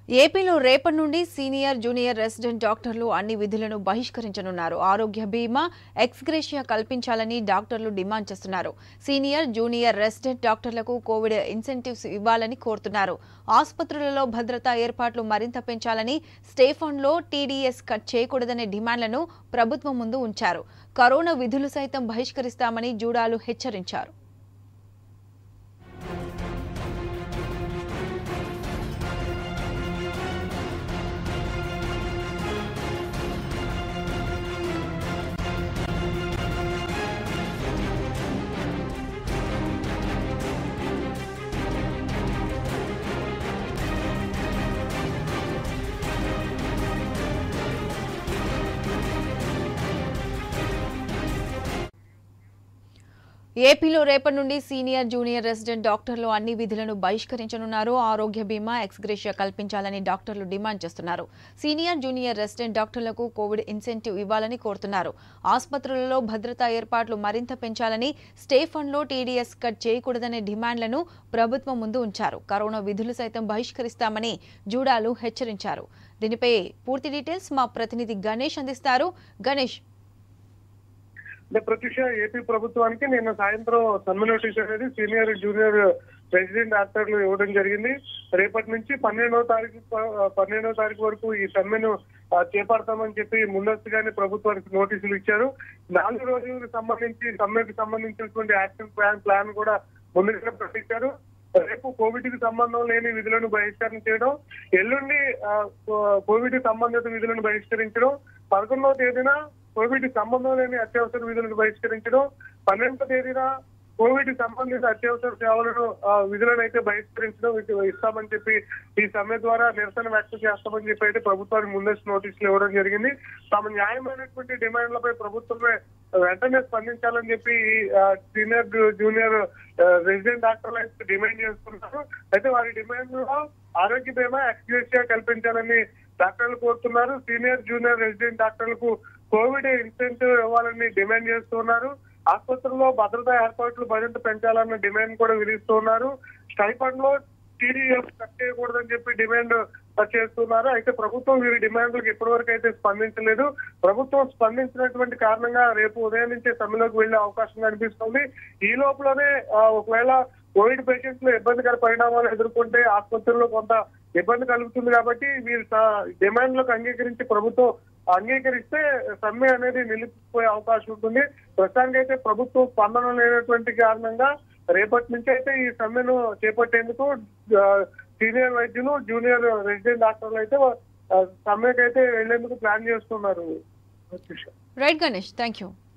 ఏపీలో రేపటి నుండి సీనియర్ జూనియర్ రెసిడెంట్ డాక్టర్లు అన్ని విధులను బహిష్కరించనున్నారు ఆరోగ్య బీమా ఎక్స్గ్రేషియా కల్పించాలని డాక్టర్లు డిమాండ్ చేస్తున్నారు సీనియర్ జూనియర్ రెసిడెంట్ డాక్టర్లకు కోవిడ్ ఇన్సెంటివ్స్ ఇవ్వాలని కోరుతున్నారు ఆసుపత్రులలో భద్రతా ఏర్పాట్లు మరింత పెంచాలని స్టేఫండ్లో టీడీఎస్ కట్ చేయకూడదనే డిమాండ్లను ప్రభుత్వం ముందు ఉంచారు కరోనా విధులు సైతం బహిష్కరిస్తామని జూడాలు హెచ్చరించారు ఏపీలో రేపటి నుండి సీనియర్ జూనియర్ రెసిడెంట్ డాక్టర్లు అన్ని విధులను బహిష్కరించనున్నారు ఆరోగ్య బీమా ఎక్స్గ్రేషియా కల్పించాలని డాక్టర్లు డిమాండ్ చేస్తున్నారు సీనియర్ జూనియర్ రెసిడెంట్ డాక్టర్లకు కోవిడ్ ఇన్సెంటివ్ ఇవ్వాలని కోరుతున్నారు ఆసుపత్రులలో భద్రతా ఏర్పాట్లు మరింత పెంచాలని స్టే ఫండ్లో టీడీఎస్ కట్ చేయకూడదనే డిమాండ్లను ప్రభుత్వం ముందు ఉంచారు కరోనా విధులు సైతం బహిష్కరిస్తామని జూడాలు హెచ్చరించారు దీనిపై పూర్తి డీటెయిల్స్ మా ప్రతినిధి గణేష్ అందిస్తారు గణేష్ అంటే ప్రత్యూష ఏపీ ప్రభుత్వానికి నిన్న సాయంత్రం సమ్మె నోటీస్ అనేది సీనియర్ జూనియర్ రెసిడెంట్ డాక్టర్లు ఇవ్వడం జరిగింది రేపటి నుంచి పన్నెండవ తారీఖు పన్నెండవ తారీఖు వరకు ఈ సమ్మెను ఆ, చేపడతామని చెప్పి ముందస్తుగానే ప్రభుత్వానికి నోటీసులు ఇచ్చారు నాలుగు రోజులకు సంబంధించి సమ్మెకు సంబంధించినటువంటి యాక్షన్ ప్లాన్ ప్లాన్ కూడా ముందుగా ప్రకటించారు రేపు కోవిడ్ కి సంబంధం లేని విధులను బహిష్కరణ చేయడం ఎల్లుండి ఆ, కో- కోవిడ్ కి సంబంధిత విధులను బహిష్కరించడం పదకొండవ తేదీన కోవిడ్ కి సంబంధం లేని అత్యవసర విధులను బహిష్కరించడం పన్నెండవ తేదీన కోవిడ్ కి సంబంధిత అత్యవసర సేవలను ఆ, విధులను అయితే బహిష్కరించడం ఇది ఇస్తామని చెప్పి ఈ సమ్మె ద్వారా నిరసన వ్యక్తం చేస్తామని చెప్పి అయితే ప్రభుత్వానికి ముందస్తు నోటీసులు ఇవ్వడం జరిగింది తమ న్యాయమైనటువంటి డిమాండ్లపై ప్రభుత్వమే వెంటనే స్పందించాలని చెప్పి ఆ, సీనియర్ జూ- జూనియర్ ఆ, రెసిడెంట్ డాక్టర్లు అయితే డిమాండ్ చేస్తున్నారు అయితే వారి డిమాండ్ లో ఆరోగ్య బీమా ఎక్స్గ్రేషియా కల్పించాలని డాక్టర్లు కోరుతున్నారు సీనియర్ జూనియర్ రెసిడెంట్ డాక్టర్లకు కోవిడ్ ఇన్సెంటివ్ ఇవ్వాలని డిమాండ్ చేస్తున్నారు ఆసుపత్రుల్లో భద్రతా ఏర్పాట్లు మరింత పెంచాలన్న డిమాండ్ కూడా విధిస్తున్నారు స్టైఫండ్ లో టీడీఎఫ్ కట్ చేయకూడదని చెప్పి డిమాండ్ చేస్తున్నారు అయితే ప్రభుత్వం వీరి డిమాండ్లకు ఇప్పటివరకు అయితే స్పందించలేదు ప్రభుత్వం స్పందించినటువంటి కారణంగా రేపు ఉదయం నుంచే సమ్మెలోకి వెళ్లే అవకాశం కనిపిస్తుంది ఈ లోపలనే ఆ, ఒకవేళ కోవిడ్ పేషెంట్స్ లో ఇబ్బందికర పరిణామాలు ఎదుర్కొంటే ఆసుపత్రుల్లో కొంత ఇబ్బంది కలుగుతుంది కాబట్టి వీరి స- డిమాండ్లకు అంగీకరించి ప్రభుత్వం అంగీకరిస్తే సమ్మె అనేది నిలిపిపోయే అవకాశం ఉంటుంది ప్రస్తుతానికైతే ప్రభుత్వం స్పందన లేనటువంటి కారణంగా రేపటి నుంచి అయితే ఈ సమ్మెను చేపట్టేందుకు ఆ, సీనియర్ వైద్యులు జూనియర్ రెసిడెంట్ డాక్టర్లు అయితే ఆ, సమ్మెకైతే వెళ్లేందుకు ప్లాన్ చేస్తున్నారు రైట్ గణేష్ థ్యాంక్ యూ